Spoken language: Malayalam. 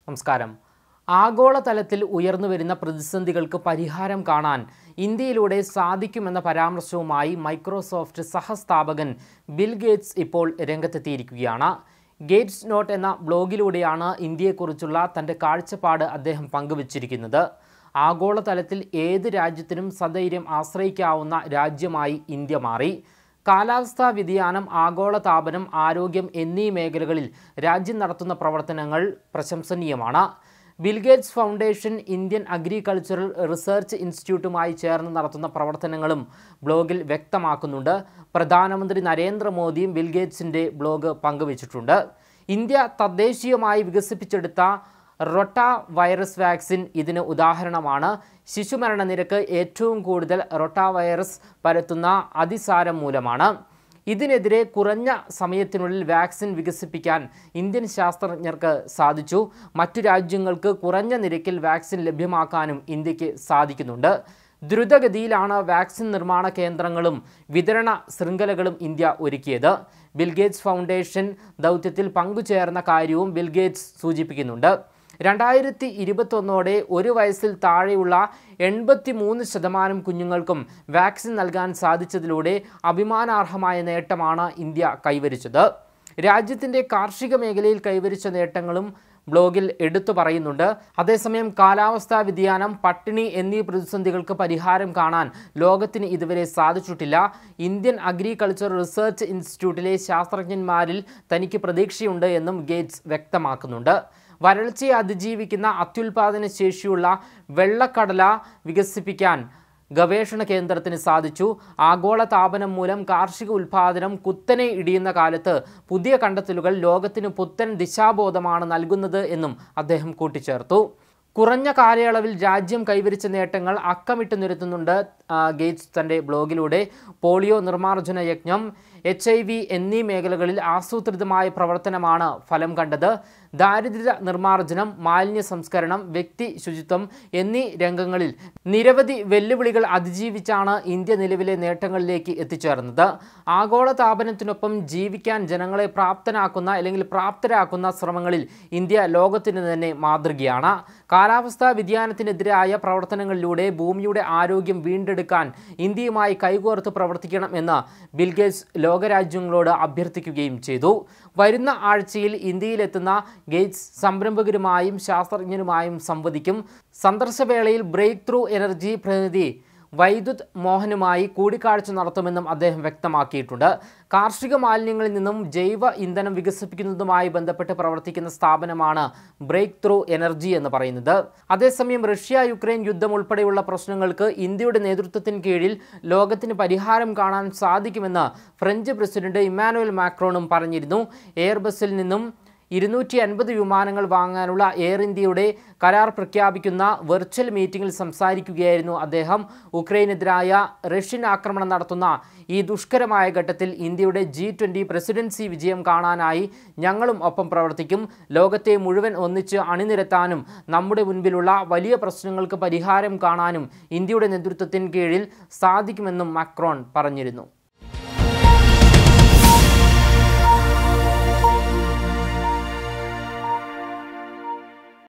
നമസ്കാരം ആഗോളതലത്തിൽ ഉയർന്നുവരുന്ന പ്രതിസന്ധികൾക്ക് പരിഹാരം കാണാൻ ഇന്ത്യയിലൂടെ സാധിക്കുമെന്ന പരാമർശവുമായി മൈക്രോസോഫ്റ്റ് സഹസ്ഥാപകൻ ബിൽ ഗേറ്റ്സ് ഇപ്പോൾ രംഗത്തെത്തിയിരിക്കുകയാണ് ഗേറ്റ്സ് നോട്ട് എന്ന ബ്ലോഗിലൂടെയാണ് ഇന്ത്യയെക്കുറിച്ചുള്ള തൻ്റെ കാഴ്ചപ്പാട് അദ്ദേഹം പങ്കുവച്ചിരിക്കുന്നത് ആഗോളതലത്തിൽ ഏത് രാജ്യത്തിനും സധൈര്യം ആശ്രയിക്കാവുന്ന രാജ്യമായി ഇന്ത്യ മാറി കാലാവസ്ഥാ വ്യതിയാനം ആഗോളതാപനം ആരോഗ്യം എന്നീ മേഖലകളിൽ രാജ്യം നടത്തുന്ന പ്രവർത്തനങ്ങൾ പ്രശംസനീയമാണ് Bill Gates foundation Indian agricultural research ഇൻസ്റ്റിറ്റ്യൂട്ടുമായി ചേർന്ന് നടത്തുന്ന പ്രവർത്തനങ്ങളും ബ്ലോഗിൽ വ്യക്തമാക്കുന്നുണ്ട് പ്രധാനമന്ത്രി നരേന്ദ്രമോദിയും ബിൽഗേറ്റ്സിൻ്റെ ബ്ലോഗ് പങ്കുവച്ചിട്ടുണ്ട് ഇന്ത്യ തദ്ദേശീയമായി വികസിപ്പിച്ചെടുത്ത റൊട്ട വൈറസ് വാക്സിൻ ഇതിന് ഉദാഹരണമാണ് ശിശുമരണ നിരക്ക് ഏറ്റവും കൂടുതൽ റൊട്ട വൈറസ് പരത്തുന്ന അതിസാരം മൂലമാണ് ഇതിനെതിരെ കുറഞ്ഞ സമയത്തിനുള്ളിൽ വാക്സിൻ വികസിപ്പിക്കാൻ ഇന്ത്യൻ ശാസ്ത്രജ്ഞർക്ക് സാധിച്ചു മറ്റു രാജ്യങ്ങൾക്ക് കുറഞ്ഞ നിരക്കിൽ വാക്സിൻ ലഭ്യമാക്കാനും ഇന്ത്യക്ക് സാധിക്കുന്നുണ്ട് ദ്രുതഗതിയിലാണ് വാക്സിൻ നിർമ്മാണ കേന്ദ്രങ്ങളും വിതരണ ശൃംഖലകളും ഇന്ത്യ ഒരുക്കിയത് ബിൽഗേറ്റ്സ് ഫൗണ്ടേഷൻ ദൗത്യത്തിൽ പങ്കുചേർന്ന കാര്യവും ബിൽഗേറ്റ്സ് സൂചിപ്പിക്കുന്നുണ്ട് രണ്ടായിരത്തി ഇരുപത്തൊന്നോടെ ഒരു വയസ്സിൽ താഴെയുള്ള എൺപത്തി മൂന്ന് ശതമാനം കുഞ്ഞുങ്ങൾക്കും വാക്സിൻ നൽകാൻ സാധിച്ചതിലൂടെ അഭിമാനാർഹമായ നേട്ടമാണ് ഇന്ത്യ കൈവരിച്ചത് രാജ്യത്തിൻ്റെ കാർഷിക മേഖലയിൽ കൈവരിച്ച നേട്ടങ്ങളും ബ്ലോഗിൽ എടുത്തു പറയുന്നുണ്ട് അതേസമയം കാലാവസ്ഥാ വ്യതിയാനം പട്ടിണി എന്നീ പ്രതിസന്ധികൾക്ക് പരിഹാരം കാണാൻ ലോകത്തിന് ഇതുവരെ സാധിച്ചിട്ടില്ല ഇന്ത്യൻ അഗ്രികൾച്ചർ റിസർച്ച് ഇൻസ്റ്റിറ്റ്യൂട്ടിലെ ശാസ്ത്രജ്ഞന്മാരിൽ തനിക്ക് പ്രതീക്ഷയുണ്ട് എന്നും ഗേറ്റ്സ് വ്യക്തമാക്കുന്നുണ്ട് വരൾച്ചയെ അതിജീവിക്കുന്ന അത്യുൽപാദന ശേഷിയുള്ള വെള്ളക്കടല വികസിപ്പിക്കാൻ ഗവേഷണ കേന്ദ്രത്തിന് സാധിച്ചു ആഗോള താപനം മൂലം കാർഷിക ഉൽപാദനം കുത്തനെ ഇടിയുന്ന കാലത്ത് പുതിയ കണ്ടെത്തലുകൾ ലോകത്തിന് പുത്തൻ ദിശാബോധമാണ് നൽകുന്നത് എന്നും അദ്ദേഹം കൂട്ടിച്ചേർത്തു കുറഞ്ഞ കാലയളവിൽ രാജ്യം കൈവരിച്ച നേട്ടങ്ങൾ അക്കമിട്ട് നിരത്തുന്നുണ്ട് ആ, ഗേറ്റ്സ് തൻ്റെ ബ്ലോഗിലൂടെ പോളിയോ നിർമ്മാർജ്ജന യജ്ഞം എച്ച് ഐ വി എന്നീ മേഖലകളിൽ ആസൂത്രിതമായ പ്രവർത്തനമാണ് ഫലം കണ്ടത് ദാരിദ്ര്യ നിർമ്മാർജ്ജനം മാലിന്യ സംസ്കരണം വ്യക്തി ശുചിത്വം എന്നീ രംഗങ്ങളിൽ നിരവധി വെല്ലുവിളികൾ അതിജീവിച്ചാണ് ഇന്ത്യ നിലവിലെ നേട്ടങ്ങളിലേക്ക് എത്തിച്ചേർന്നത് ആഗോള താപനത്തിനൊപ്പം ജീവിക്കാൻ ജനങ്ങളെ പ്രാപ്തനാക്കുന്ന അല്ലെങ്കിൽ പ്രാപ്തരാക്കുന്ന ശ്രമങ്ങളിൽ ഇന്ത്യ ലോകത്തിന് തന്നെ മാതൃകയാണ് കാലാവസ്ഥാ വ്യതിയാനത്തിനെതിരായ പ്രവർത്തനങ്ങളിലൂടെ ഭൂമിയുടെ ആരോഗ്യം വീണ്ടെടുക്കാൻ ഇന്ത്യയുമായി കൈകോർത്ത് പ്രവർത്തിക്കണം എന്ന് ബിൽഗേറ്റ്സ് ലോകരാജ്യങ്ങളോട് അഭ്യർത്ഥിക്കുകയും ചെയ്തു വരുന്ന ആഴ്ചയിൽ ഇന്ത്യയിലെത്തുന്ന ഗേറ്റ്സ് സംരംഭകരുമായും ശാസ്ത്രജ്ഞരുമായും സംവദിക്കും സന്ദർശവേളയിൽ ബ്രേക്ക് ത്രൂ എനർജി പ്രതിനിധി വൈദ്യുത് മോഹനുമായി കൂടിക്കാഴ്ച നടത്തുമെന്നും അദ്ദേഹം വ്യക്തമാക്കിയിട്ടുണ്ട് കാർഷിക മാലിന്യങ്ങളിൽ നിന്നും ജൈവ ഇന്ധനം വികസിപ്പിക്കുന്നതുമായി ബന്ധപ്പെട്ട് പ്രവർത്തിക്കുന്ന സ്ഥാപനമാണ് ബ്രേക്ക് ത്രൂ എനർജി എന്ന് പറയുന്നത് അതേസമയം റഷ്യ യുക്രൈൻ യുദ്ധം ഉൾപ്പെടെയുള്ള പ്രശ്നങ്ങൾക്ക് ഇന്ത്യയുടെ നേതൃത്വത്തിന് കീഴിൽ ലോകത്തിന് പരിഹാരം കാണാൻ സാധിക്കുമെന്ന് ഫ്രഞ്ച് പ്രസിഡന്റ് ഇമ്മാനുവൽ മാക്രോണും പറഞ്ഞിരുന്നു എയർബസിൽ നിന്നും ഇരുന്നൂറ്റി അൻപത് വിമാനങ്ങൾ വാങ്ങാനുള്ള എയർ ഇന്ത്യയുടെ കരാർ പ്രഖ്യാപിക്കുന്ന വെർച്വൽ മീറ്റിംഗിൽ സംസാരിക്കുകയായിരുന്നു അദ്ദേഹം ഉക്രൈനെതിരായ റഷ്യൻ ആക്രമണം നടത്തുന്ന ഈ ദുഷ്കരമായ ഘട്ടത്തിൽ ഇന്ത്യയുടെ ജി ട്വൻ്റി പ്രസിഡൻസി വിജയം കാണാനായി ഞങ്ങളും ഒപ്പം പ്രവർത്തിക്കും ലോകത്തെ മുഴുവൻ ഒന്നിച്ച് അണിനിരത്താനും നമ്മുടെ മുൻപിലുള്ള വലിയ പ്രശ്നങ്ങൾക്ക് പരിഹാരം കാണാനും ഇന്ത്യയുടെ നേതൃത്വത്തിന് കീഴിൽ സാധിക്കുമെന്നും മാക്രോൺ പറഞ്ഞിരുന്നു